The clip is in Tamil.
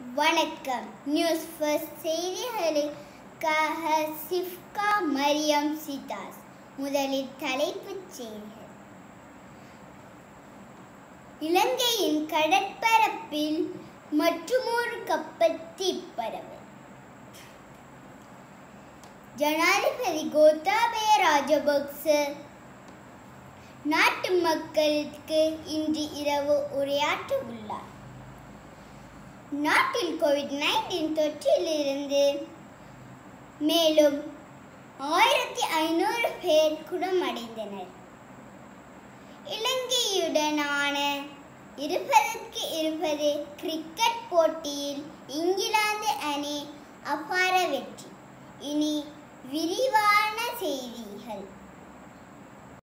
வணக்கம் நியூஸ் ஃபர்ஸ்ட் செய்திகளுக்காக சிஃப்கா மரியம் சிதாஸ் முதலில் தலைப்புச் செய்திகள் இலங்கையின் கடற்பரப்பில் மற்றுமொரு கப்பல் தீப்பரவு ஜனாதிபதி கோத்தாபய ராஜபக்ச நாட்டு மக்களுக்கு இன்று இரவு உரையாற்ற உள்ளார் நாட்டில் கோவிட் நைன்டீன் தொற்றிலிருந்து மேலும் ஆயிரத்தி ஐநூறு பேர் குணமடைந்தனர் இலங்கையுடனான இருபதற்கு இருபது கிரிக்கெட் போட்டியில் இங்கிலாந்து அணி அபார வெற்றி இனி விரிவான செய்தி